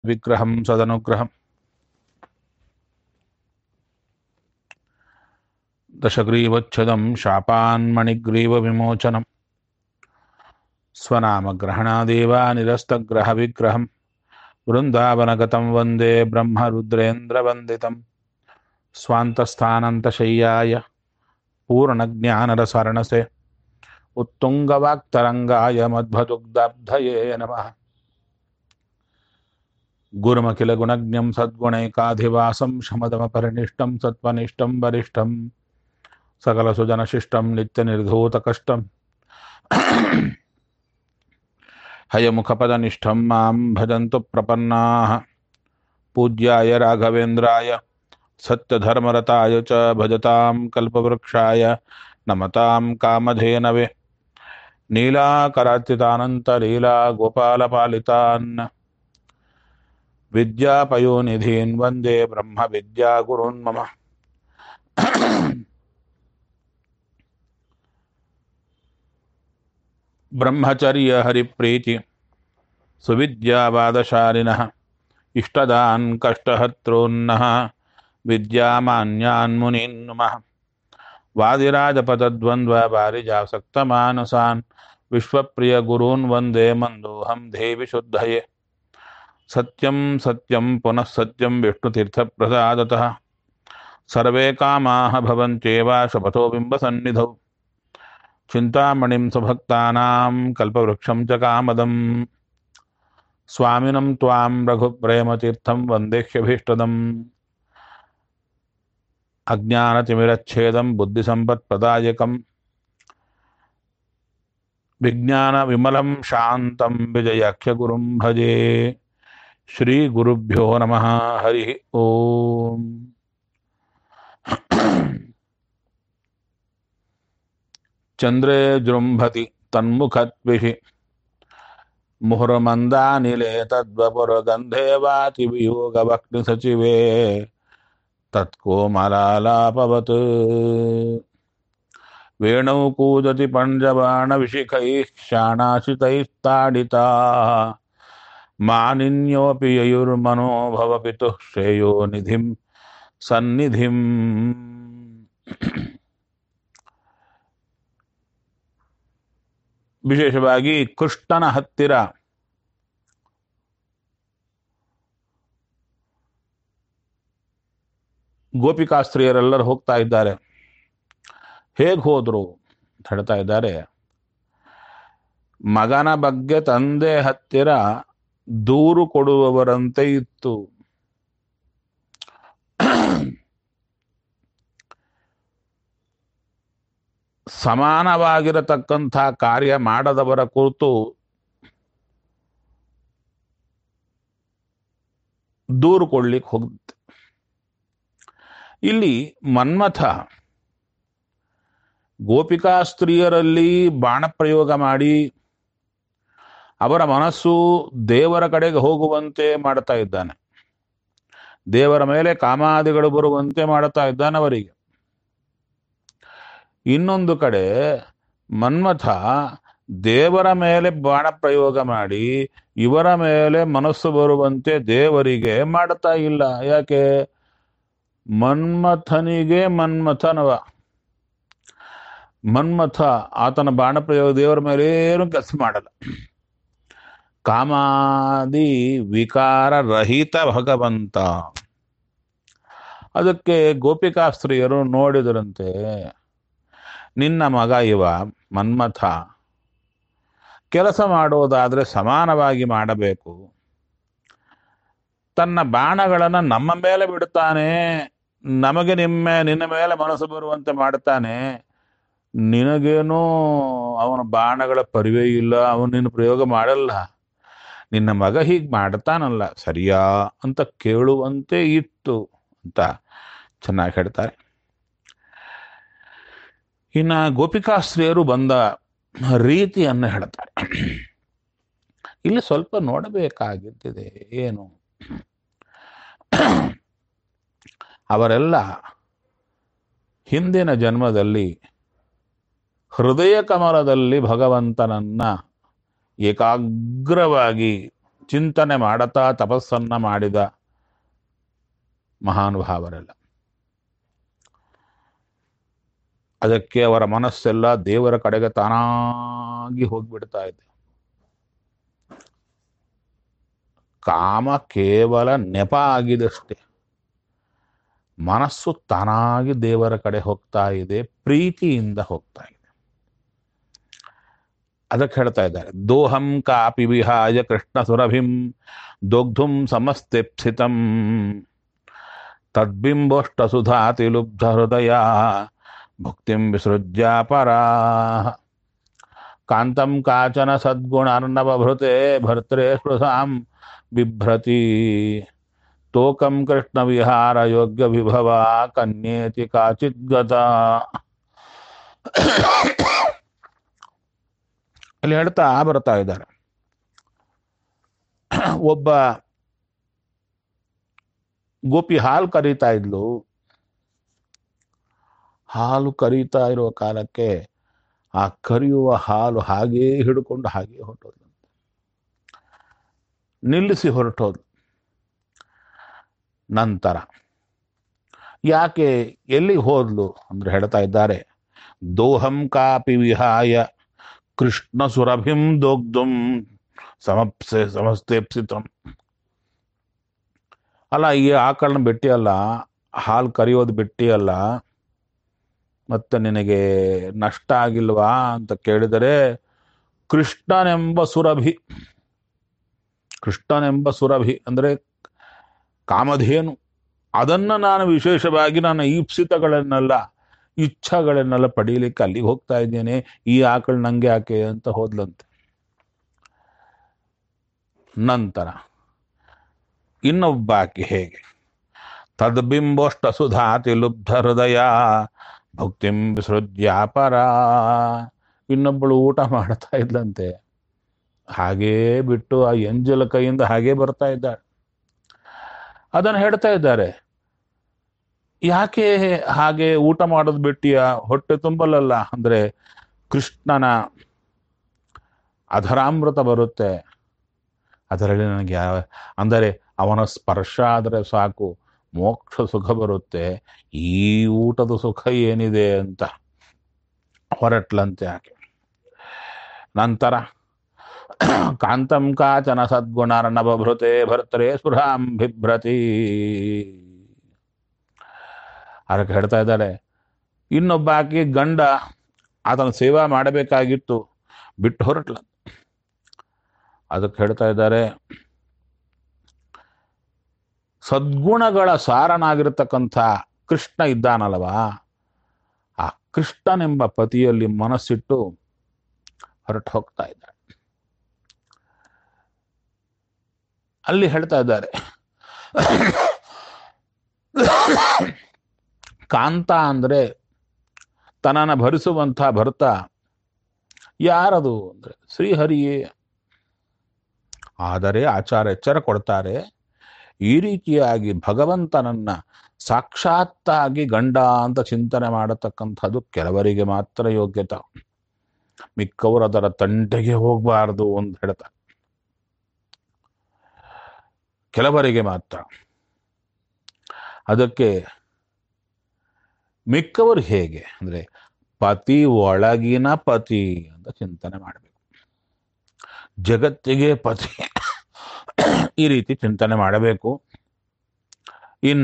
विग्रहं सदनुग्रहम् दशग्रीवच्छदं शापान्मणिग्रीवविमोचनं स्वनामग्रहणादेव निरस्तग्रहविग्रहं वृन्दावनगतं वन्दे ब्रह्मरुद्रेन्द्रवन्दितं स्वान्तस्थानन्तशय्याय पूर्णज्ञानरसरणसे उत्तुङ्गवाक्तरङ्गाय मध्वदुग्धब्धये नमः गुरुमखिलगुणज्ञं सद्गुणैकाधिवासं शमदमपरिनिष्टं सत्त्वनिष्ठं वरिष्ठं सकलसुजनशिष्टं नित्यनिर्धूतकष्टं हयमुखपदनिष्ठं मां भजन्तु प्रपन्नाः पूज्याय राघवेन्द्राय सत्यधर्मरताय च भजतां कल्पवृक्षाय नमतां कामधेनवे नीलाकरार्चितानन्तलीला गोपालपालितान् विद्यापयोनिधीन् वन्दे ब्रह्मविद्यागुरून् मम ब्रह्मचर्यहरिप्रीति सुविद्यावादशालिनः इष्टदान् कष्टहर्तॄन्नः विद्यामान्यान् मुनीन् नुमः वादिराजपदद्वन्द्ववारिजासक्तमानसान् विश्वप्रियगुरून् वन्दे मन्दोऽहं देवि शुद्धये सत्यं सत्यं पुनः सत्यं विष्णुतीर्थप्रसादतः सर्वे कामाः भवन्त्येव शपथो बिम्बसन्निधौ चिन्तामणिं सुभक्तानां कल्पवृक्षं च कामदं स्वामिनं त्वां रघुप्रेमतीर्थं वन्देह्यभीष्टदम् अज्ञानतिमिरच्छेदं बुद्धिसम्पत्प्रदायकं विज्ञानविमलं शान्तं विजयाख्यगुरुं भजे श्रीगुरुभ्यो नमः हरिः ओम् चन्द्रे जृम्भति तन्मुखद्भिः मुहुर्मन्दानिले तद्वपुरगन्धे वाति वियोगवक्निसचिवे तत्कोमलालापवत् वेणौ कूजति पञ्जबाणविशिखैः शाणाशितैस्ताडिता मानिन्योऽपि ययुर्मनो भवपितुः श्रेयो निधिं सन्निधिम् ವಿಶೇಷವಾಗಿ ಕೃಷ್ಣನ ಹತ್ತಿರ ಗೋಪಿಕಾಸ್ತ್ರೀಯರೆಲ್ಲರೂ ಹೋಗ್ತಾ ಇದ್ದಾರೆ ಹೇಗೆ ಹೋದ್ರು ಅಂತ ಹೇಳ್ತಾ ಇದ್ದಾರೆ ಮಗನ ಬಗ್ಗೆ ತಂದೆ ಹತ್ತಿರ ದೂರು ಕೊಡುವವರಂತೆ ಇತ್ತು ಸಮಾನವಾಗಿರತಕ್ಕಂಥ ಕಾರ್ಯ ಮಾಡದವರ ಕುರಿತು ದೂರು ಕೊಡ್ಲಿಕ್ಕೆ ಹೋಗುತ್ತೆ ಇಲ್ಲಿ ಮನ್ಮಥ ಗೋಪಿಕಾ ಸ್ತ್ರೀಯರಲ್ಲಿ ಬಾಣ ಪ್ರಯೋಗ ಮಾಡಿ ಅವರ ಮನಸ್ಸು ದೇವರ ಕಡೆಗೆ ಹೋಗುವಂತೆ ಮಾಡ್ತಾ ಇದ್ದಾನೆ ದೇವರ ಮೇಲೆ ಕಾಮಾದಿಗಳು ಬರುವಂತೆ ಮಾಡುತ್ತಾ ಇದ್ದಾನೆ ಅವರಿಗೆ ಇನ್ನೊಂದು ಕಡೆ ಮನ್ಮಥ ದೇವರ ಮೇಲೆ ಬಾಣ ಪ್ರಯೋಗ ಮಾಡಿ ಇವರ ಮೇಲೆ ಮನಸ್ಸು ಬರುವಂತೆ ದೇವರಿಗೆ ಮಾಡ್ತಾ ಇಲ್ಲ ಯಾಕೆ ಮನ್ಮಥನಿಗೆ ಮನ್ಮಥನವ ಮನ್ಮಥ ಆತನ ಬಾಣ ಪ್ರಯೋಗ ದೇವರ ಮೇಲೆ ಏನು ಕೆಲಸ ಮಾಡಲ್ಲ ಕಾಮಾದಿ ವಿಕಾರ ರಹಿತ ಭಗವಂತ ಅದಕ್ಕೆ ಗೋಪಿಕಾಸ್ತ್ರೀಯರು ನೋಡಿದರಂತೆ ನಿನ್ನ ಮಗ ಇವ ಮನ್ಮಥ ಕೆಲಸ ಮಾಡೋದಾದ್ರೆ ಸಮಾನವಾಗಿ ಮಾಡಬೇಕು ತನ್ನ ಬಾಣಗಳನ್ನು ನಮ್ಮ ಮೇಲೆ ಬಿಡುತ್ತಾನೆ ನಮಗೆ ನಿಮ್ಮ ನಿನ್ನ ಮೇಲೆ ಮನಸ್ಸು ಬರುವಂತೆ ಮಾಡುತ್ತಾನೆ ನಿನಗೇನೋ ಅವನ ಬಾಣಗಳ ಪರಿವೇ ಇಲ್ಲ ಅವನು ನಿನ್ನ ಪ್ರಯೋಗ ಮಾಡಲ್ಲ ನಿನ್ನ ಮಗ ಹೀಗೆ ಮಾಡ್ತಾನಲ್ಲ ಸರಿಯಾ ಅಂತ ಕೇಳುವಂತೆ ಇತ್ತು ಅಂತ ಚೆನ್ನಾಗಿ ಹೇಳ್ತಾರೆ ಇನ್ನು ಗೋಪಿಕಾಸ್ತ್ರೀಯರು ಬಂದ ರೀತಿಯನ್ನು ಹೇಳ್ತಾರೆ ಇಲ್ಲಿ ಸ್ವಲ್ಪ ನೋಡಬೇಕಾಗಿದ್ದಿದೆ ಏನು ಅವರೆಲ್ಲ ಹಿಂದಿನ ಜನ್ಮದಲ್ಲಿ ಹೃದಯ ಕಮಲದಲ್ಲಿ ಭಗವಂತನನ್ನ ಏಕಾಗ್ರವಾಗಿ ಚಿಂತನೆ ಮಾಡತಾ ತಪಸ್ಸನ್ನ ಮಾಡಿದ ಮಹಾನುಭಾವರೆಲ್ಲ ಅದಕ್ಕೆ ಅವರ ಮನಸ್ಸೆಲ್ಲ ದೇವರ ಕಡೆಗೆ ತಾನಾಗಿ ಹೋಗ್ಬಿಡ್ತಾ ಇದೆ ಕಾಮ ಕೇವಲ ನೆಪ ಆಗಿದಷ್ಟೇ ಮನಸ್ಸು ತಾನಾಗಿ ದೇವರ ಕಡೆ ಹೋಗ್ತಾ ಇದೆ ಪ್ರೀತಿಯಿಂದ ಹೋಗ್ತಾ ಇದೆ ಅದಕ್ಕೆ ಹೇಳ್ತಾ ಇದ್ದಾರೆ ದೋಹಂ ಕಾಪಿ ವಿಹಾಯ ಕೃಷ್ಣ ಸುರಭಿಂ ದೊಗ್ಧುಂ ಸಮಸ್ತೆಪ್ಸಿತಂ ತದ್ಬಿಂಬೋಷ್ಟ ಸುಧಾತಿ ಲುಬ್ಧ ಹೃದಯ ಭುಕ್ತಿಂ ವಿಸೃಜ್ಯ ಪರಾ ಕಾಂತಂ ಕಾಚನ ಸದ್ಗುಣಾರ್ಣವಭೃತೆ ಭರ್ತೃ ಸ್ಪೃಶಾಂ ಬಿಭ್ರತಿ ತೋಕಂ ಕೃಷ್ಣ ವಿಹಾರ ಯೋಗ್ಯ ವಿಭವ ಕನ್ಯೇತಿ ಕಾಚಿದ್ಗತ ಇಲ್ಲಿ ಹೇಳ್ತಾ ಬರ್ತಾ ಇದ್ದಾರೆ ಒಬ್ಬ ಗೋಪಿ ಹಾಲು ಕರೀತಾ ಇದ್ಲು ಹಾಲು ಕರೀತಾ ಇರುವ ಕಾಲಕ್ಕೆ ಆ ಕರಿಯುವ ಹಾಲು ಹಾಗೇ ಹಿಡ್ಕೊಂಡು ಹಾಗೇ ಹೊರಟೋದ್ಲು ನಿಲ್ಲಿಸಿ ಹೊರಟೋದ್ಲು ನಂತರ ಯಾಕೆ ಎಲ್ಲಿ ಹೋದ್ಲು ಅಂದ್ರೆ ಹೇಳ್ತಾ ಇದ್ದಾರೆ ದೋಹಂ ಕಾಪಿ ವಿಹಾಯ ಕೃಷ್ಣ ಸುರಭಿಂ ದೋಗ್ಧುಂ ಸಮಪ್ಸೆ ಸಮಸ್ತೇಪ್ಸಿತಂ ಅಲ್ಲ ಈ ಆಕಳನ್ನ ಬಿಟ್ಟಿ ಅಲ್ಲ ಹಾಲು ಕರಿಯೋದು ಬಿಟ್ಟಿ ಅಲ್ಲ ಮತ್ತೆ ನಿನಗೆ ನಷ್ಟ ಆಗಿಲ್ವಾ ಅಂತ ಕೇಳಿದರೆ ಕೃಷ್ಣನೆಂಬ ಸುರಭಿ ಕೃಷ್ಣನೆಂಬ ಸುರಭಿ ಅಂದರೆ ಕಾಮಧೇನು ಅದನ್ನ ನಾನು ವಿಶೇಷವಾಗಿ ನನ್ನ ಈಪ್ಸಿತಗಳನ್ನೆಲ್ಲ ಇಚ್ಛಾಗಳನ್ನೆಲ್ಲ ಪಡೀಲಿಕ್ಕೆ ಅಲ್ಲಿಗೆ ಹೋಗ್ತಾ ಇದ್ದೇನೆ ಈ ಆಕಳು ನಂಗೆ ಯಾಕೆ ಅಂತ ಹೋದ್ಲಂತೆ ನಂತರ ಇನ್ನೊಬ್ಬಾಕಿ ಹೇಗೆ ತದ್ಬಿಂಬೋಷ್ಟ ಸುಧಾತಿ ಲುಬ್ಧ ಹೃದಯ ಭಕ್ತಿಂ ವಿಸೃಜ್ಯಾಪರ ಇನ್ನೊಬ್ಬಳು ಊಟ ಮಾಡ್ತಾ ಇದ್ಲಂತೆ ಹಾಗೇ ಬಿಟ್ಟು ಆ ಎಂಜಲ ಕೈಯಿಂದ ಹಾಗೇ ಬರ್ತಾ ಇದ್ದಾಳೆ ಅದನ್ನು ಹೇಳ್ತಾ ಇದ್ದಾರೆ ಯಾಕೆ ಹಾಗೆ ಊಟ ಮಾಡೋದು ಬಿಟ್ಟಿಯ ಹೊಟ್ಟೆ ತುಂಬಲಲ್ಲ ಅಂದ್ರೆ ಕೃಷ್ಣನ ಅಧರಾಮೃತ ಬರುತ್ತೆ ಅದರಲ್ಲಿ ನನಗೆ ಯಾವ ಅಂದರೆ ಅವನ ಸ್ಪರ್ಶ ಆದರೆ ಸಾಕು ಮೋಕ್ಷ ಸುಖ ಬರುತ್ತೆ ಈ ಊಟದ ಸುಖ ಏನಿದೆ ಅಂತ ಹೊರಟ್ಲಂತೆ ಆಕೆ ನಂತರ ಕಾಂತಂ ಕಾಚನ ಸದ್ಗುಣಾರ್ಣಭೃತೆ ಭರ್ತರೆ ಸ್ಪೃಹಾಂ ಬಿಭ್ರತಿ ಅದಕ್ಕೆ ಹೇಳ್ತಾ ಇದ್ದಾರೆ ಇನ್ನೊಬ್ಬ ಆಕೆ ಗಂಡ ಆತನ ಸೇವಾ ಮಾಡಬೇಕಾಗಿತ್ತು ಬಿಟ್ಟು ಹೊರಟ್ಲ ಅದಕ್ಕೆ ಹೇಳ್ತಾ ಇದ್ದಾರೆ ಸದ್ಗುಣಗಳ ಸಾರನಾಗಿರ್ತಕ್ಕಂಥ ಕೃಷ್ಣ ಇದ್ದಾನಲ್ವಾ ಆ ಕೃಷ್ಣನೆಂಬ ಪತಿಯಲ್ಲಿ ಮನಸ್ಸಿಟ್ಟು ಹೊರಟು ಹೋಗ್ತಾ ಇದ್ದಾಳೆ ಅಲ್ಲಿ ಹೇಳ್ತಾ ಇದ್ದಾರೆ ಕಾಂತ ಅಂದ್ರೆ ತನ್ನನ್ನು ಭರಿಸುವಂಥ ಭರ್ತ ಯಾರದು ಅಂದ್ರೆ ಶ್ರೀಹರಿಯೇ ಆದರೆ ಆಚಾರ ಎಚ್ಚರ ಕೊಡ್ತಾರೆ ಈ ರೀತಿಯಾಗಿ ಭಗವಂತನನ್ನ ಸಾಕ್ಷಾತ್ತಾಗಿ ಗಂಡ ಅಂತ ಚಿಂತನೆ ಮಾಡತಕ್ಕಂಥದ್ದು ಕೆಲವರಿಗೆ ಮಾತ್ರ ಯೋಗ್ಯತೆ ಮಿಕ್ಕವರು ಅದರ ತಂಟೆಗೆ ಹೋಗಬಾರದು ಅಂತ ಹೇಳ್ತಾರೆ ಕೆಲವರಿಗೆ ಮಾತ್ರ ಅದಕ್ಕೆ ಮಿಕ್ಕವರು ಹೇಗೆ ಅಂದ್ರೆ ಪತಿ ಒಳಗಿನ ಪತಿ ಅಂತ ಚಿಂತನೆ ಮಾಡಬೇಕು ಜಗತ್ತಿಗೆ ಪತಿ ಈ ರೀತಿ ಚಿಂತನೆ ಮಾಡಬೇಕು ಇನ್ನ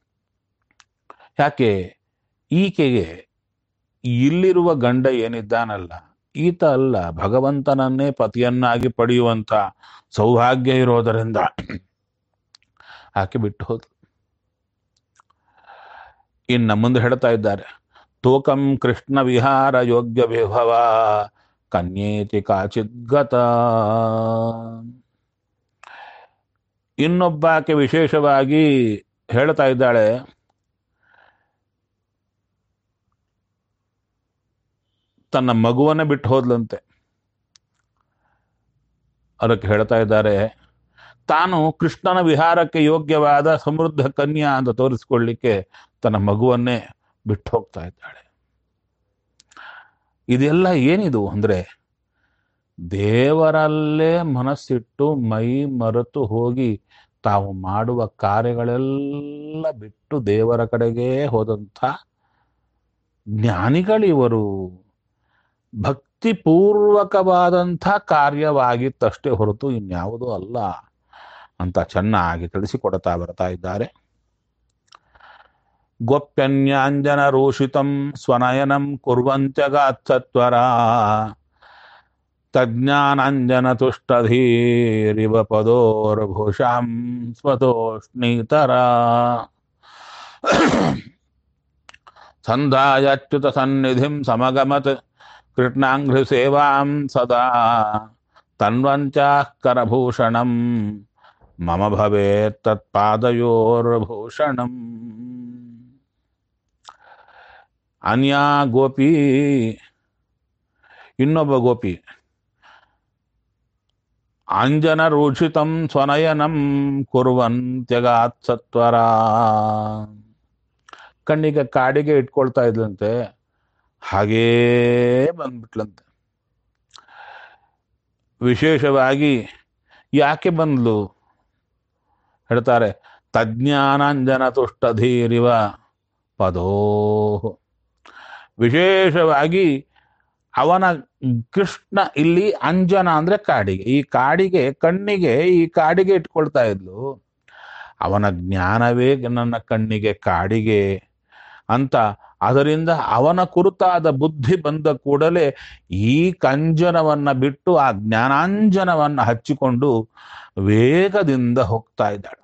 ಯಾಕೆ ಈಕೆಗೆ ಇಲ್ಲಿರುವ ಗಂಡ ಏನಿದ್ದಾನಲ್ಲ ಈತ ಅಲ್ಲ ಭಗವಂತನನ್ನೇ ಪತಿಯನ್ನಾಗಿ ಪಡೆಯುವಂತ ಸೌಭಾಗ್ಯ ಇರೋದರಿಂದ ಆಕೆ ಬಿಟ್ಟು ಹೋದ್ಲು ಇನ್ನು ಮುಂದೆ ಹೇಳ್ತಾ ಇದ್ದಾರೆ ತೋಕಂ ಕೃಷ್ಣ ವಿಹಾರ ಯೋಗ್ಯ ವಿಭವ ಕನ್ಯೇತಿ ಕಾಚಿದ್ಗತ ಇನ್ನೊಬ್ಬಾಕೆ ವಿಶೇಷವಾಗಿ ಹೇಳ್ತಾ ಇದ್ದಾಳೆ ತನ್ನ ಮಗುವನ್ನೇ ಬಿಟ್ಟು ಹೋದ್ಲಂತೆ ಅದಕ್ಕೆ ಹೇಳ್ತಾ ಇದ್ದಾರೆ ತಾನು ಕೃಷ್ಣನ ವಿಹಾರಕ್ಕೆ ಯೋಗ್ಯವಾದ ಸಮೃದ್ಧ ಕನ್ಯಾ ಅಂತ ತೋರಿಸ್ಕೊಳ್ಳಿಕ್ಕೆ ತನ್ನ ಮಗುವನ್ನೇ ಬಿಟ್ಟು ಹೋಗ್ತಾ ಇದ್ದಾಳೆ ಇದೆಲ್ಲ ಏನಿದು ಅಂದ್ರೆ ದೇವರಲ್ಲೇ ಮನಸ್ಸಿಟ್ಟು ಮೈ ಮರೆತು ಹೋಗಿ ತಾವು ಮಾಡುವ ಕಾರ್ಯಗಳೆಲ್ಲ ಬಿಟ್ಟು ದೇವರ ಕಡೆಗೆ ಹೋದಂಥ ಜ್ಞಾನಿಗಳಿವರು ಭಕ್ತಿಪೂರ್ವಕವಾದಂಥ ಕಾರ್ಯವಾಗಿತ್ತಷ್ಟೇ ಹೊರತು ಇನ್ಯಾವುದೂ ಅಲ್ಲ ಅಂತ ಚೆನ್ನಾಗಿ ತಿಳಿಸಿಕೊಡ್ತಾ ಬರ್ತಾ ಇದ್ದಾರೆ ಗೋಪ್ಯನ್ಯಾಂಜನ ರೋಷಿತಂ ಸ್ವನಯನಂ ಕುರ್ವಂತ್ಯಗಾತ್ಸತ್ವರ ತಜ್ಞಾನಾಂಜನ ತುಷ್ಟಧೀರಿವ ಪದೋರ್ಭೂಷಾಂ ಸ್ವತೋಷ್ಣೀತರ ಸಂಧಾಯಚ್ಯುತ ಸನ್ನಿಧಿಂ ಸಮಗಮತ್ ಕೃಷ್ಣಾಂಘ್ರಿ ಸೇವಾಂ ಸದಾ ತನ್ವಂಚಾಕರಭೂಷಣಂ ಮಮ ಭವೇತ್ ತತ್ಪಾದಯೋರ್ಭೂಷಣಂ ಅನ್ಯಾ ಗೋಪಿ ಇನ್ನೊಬ್ಬ ಗೋಪಿ ಅಂಜನ ರೂಷಿತಂ ಸ್ವನಯನಂ ಕುರುವಂತ್ಯಗಾತ್ ಸತ್ವರ ಕಣ್ಣಿಗೆ ಕಾಡಿಗೆ ಇಟ್ಕೊಳ್ತಾ ಇದ್ಲಂತೆ ಹಾಗೇ ಬಂದ್ಬಿಟ್ಲಂತೆ ವಿಶೇಷವಾಗಿ ಯಾಕೆ ಬಂದ್ಲು ಹೇಳ್ತಾರೆ ತಜ್ಞಾನಾಂಜನ ತುಷ್ಟಧೀರಿವ ಪದೋ ವಿಶೇಷವಾಗಿ ಅವನ ಕೃಷ್ಣ ಇಲ್ಲಿ ಅಂಜನ ಅಂದ್ರೆ ಕಾಡಿಗೆ ಈ ಕಾಡಿಗೆ ಕಣ್ಣಿಗೆ ಈ ಕಾಡಿಗೆ ಇಟ್ಕೊಳ್ತಾ ಇದ್ಲು ಅವನ ಜ್ಞಾನವೇ ನನ್ನ ಕಣ್ಣಿಗೆ ಕಾಡಿಗೆ ಅಂತ ಅದರಿಂದ ಅವನ ಕುರಿತಾದ ಬುದ್ಧಿ ಬಂದ ಕೂಡಲೇ ಈ ಕಂಜನವನ್ನ ಬಿಟ್ಟು ಆ ಜ್ಞಾನಾಂಜನವನ್ನ ಹಚ್ಚಿಕೊಂಡು ವೇಗದಿಂದ ಹೋಗ್ತಾ ಇದ್ದಾಳಂತ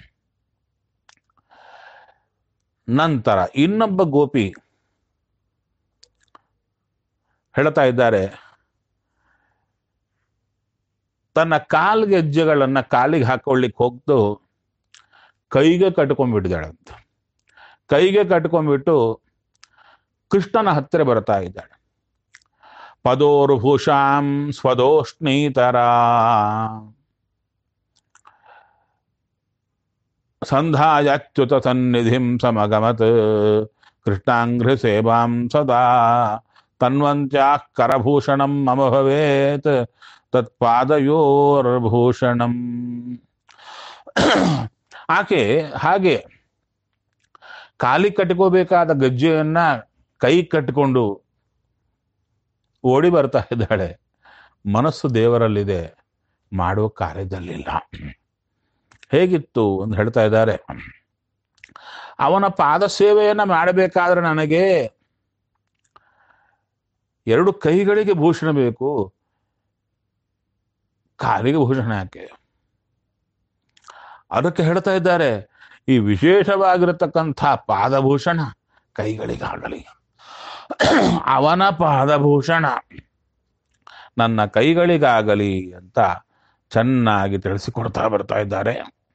ನಂತರ ಇನ್ನೊಬ್ಬ ಗೋಪಿ ಹೇಳ್ತಾ ಇದ್ದಾರೆ ತನ್ನ ಕಾಲ್ಗೆಜ್ಜೆಗಳನ್ನ ಕಾಲಿಗೆ ಹಾಕೊಳ್ಳಿಕ್ಕೆ ಹೋಗ್ದು ಕೈಗೆ ಕಟ್ಕೊಂಡ್ಬಿಟ್ಟಿದ್ದಾಳಂತ ಕೈಗೆ ಕಟ್ಕೊಂಡ್ಬಿಟ್ಟು ಕೃಷ್ಣನ ಹತ್ತಿರ ಬರ್ತಾ ಇದ್ದಾಳೆ ಪದೋರ್ಭೂಷಾಂ ಸ್ವದೋಷ್ಣೀತರ ಸಂಧಾಯಚ್ಯುತ ಸನ್ನಿಧಿಂ ಸಮಗಮತ್ ಕೃಷ್ಣಾಂಘ್ರಿ ಸೇವಾಂ ಸದಾ ತನ್ವಂತ್ಯಾಃ ಕರಭೂಷಣಂ ಮಮ ಭವೇತ್ ತತ್ಪಾದಯೋರ್ಭೂಷಣಂ ಆಕೆ ಹಾಗೆ ಕಾಲಿ ಕಟ್ಕೋಬೇಕಾದ ಗಜ್ಜೆಯನ್ನ ಕೈ ಕಟ್ಟಿಕೊಂಡು ಓಡಿ ಬರ್ತಾ ಇದ್ದಾಳೆ ಮನಸ್ಸು ದೇವರಲ್ಲಿದೆ ಮಾಡುವ ಕಾರ್ಯದಲ್ಲಿಲ್ಲ ಹೇಗಿತ್ತು ಅಂತ ಹೇಳ್ತಾ ಇದ್ದಾರೆ ಅವನ ಪಾದ ಸೇವೆಯನ್ನ ಮಾಡಬೇಕಾದ್ರೆ ನನಗೆ ಎರಡು ಕೈಗಳಿಗೆ ಭೂಷಣ ಬೇಕು ಕಾಲಿಗೆ ಭೂಷಣ ಯಾಕೆ ಅದಕ್ಕೆ ಹೇಳ್ತಾ ಇದ್ದಾರೆ ಈ ವಿಶೇಷವಾಗಿರತಕ್ಕಂಥ ಪಾದಭೂಷಣ ಕೈಗಳಿಗಾಗಲಿ ಅವನ ಪಾದಭೂಷಣ ನನ್ನ ಕೈಗಳಿಗಾಗಲಿ ಅಂತ ಚೆನ್ನಾಗಿ ತಿಳಿಸಿಕೊಡ್ತಾ ಬರ್ತಾ ಇದ್ದಾರೆ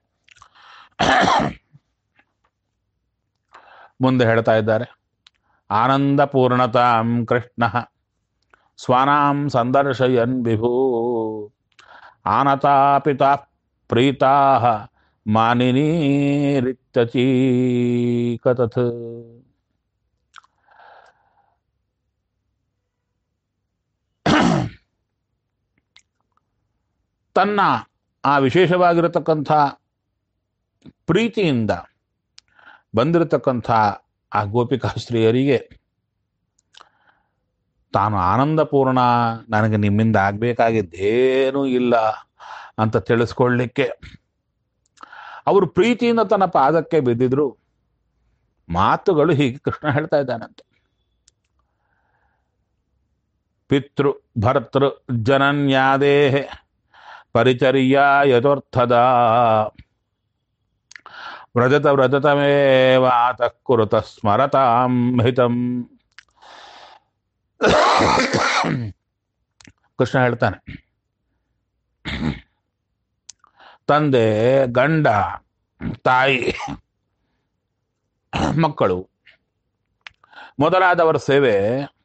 ಮುಂದೆ ಹೇಳ್ತಾ ಇದ್ದಾರೆ ಆನಂದ ಪೂರ್ಣತಾಂ ಕೃಷ್ಣ ಸ್ವಾನಾಂ ಸಂದರ್ಶಯನ್ ವಿಭೂ ಆನತಾಪಿತಾ ಪ್ರೀತಾ ಮಾನಿನೀರಿತ್ಯಚೀಕತಥ್ ತನ್ನ ಆ ವಿಶೇಷವಾಗಿರತಕ್ಕಂಥ ಪ್ರೀತಿಯಿಂದ ಬಂದಿರತಕ್ಕಂಥ ಆ ಗೋಪಿಕಾ ಸ್ತ್ರೀಯರಿಗೆ ತಾನು ಆನಂದಪೂರ್ಣ ನನಗೆ ನಿಮ್ಮಿಂದ ಆಗಬೇಕಾಗಿದ್ದೇನೂ ಇಲ್ಲ ಅಂತ ತಿಳಿಸ್ಕೊಳ್ಳಿಕ್ಕೆ ಅವರು ಪ್ರೀತಿಯಿಂದ ತನ್ನ ಪಾದಕ್ಕೆ ಬಿದ್ದಿದ್ರು ಮಾತುಗಳು ಹೀಗೆ ಕೃಷ್ಣ ಹೇಳ್ತಾ ಇದ್ದಾನಂತೆ ಪಿತೃ ಭರ್ತೃ ಜನನ್ಯಾದೇ ಪರಿಚರ್ಯ ಯಥೋರ್ಥದ ವ್ರಜತ ವ್ರಜತಮೇವಾತ ಕುರುತ ಸ್ಮರತಾಂ ಹಿತಂ ಕೃಷ್ಣ ಹೇಳ್ತಾನೆ ತಂದೆ ಗಂಡ ತಾಯಿ ಮಕ್ಕಳು ಮೊದಲಾದವರ ಸೇವೆ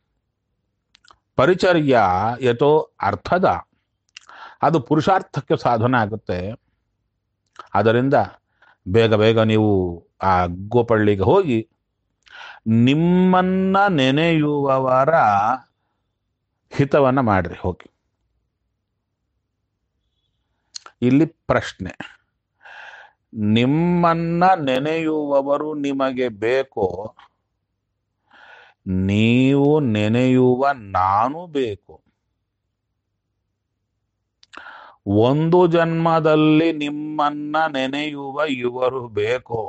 ಪರಿಚರ್ಯ ಯಥೋ ಅರ್ಥದ ಅದು ಪುರುಷಾರ್ಥಕ್ಕೆ ಸಾಧನ ಆಗುತ್ತೆ ಅದರಿಂದ ಬೇಗ ಬೇಗ ನೀವು ಆ ಗೋಪಳ್ಳಿಗೆ ಹೋಗಿ ನಿಮ್ಮನ್ನ ನೆನೆಯುವವರ ಹಿತವನ್ನ ಮಾಡ್ರಿ ಹೋಗಿ ಇಲ್ಲಿ ಪ್ರಶ್ನೆ ನಿಮ್ಮನ್ನ ನೆನೆಯುವವರು ನಿಮಗೆ ಬೇಕೋ ನೀವು ನೆನೆಯುವ ನಾನು ಬೇಕು ಒಂದು ಜನ್ಮದಲ್ಲಿ ನಿಮ್ಮನ್ನ ನೆನೆಯುವ ಇವರು ಬೇಕೋ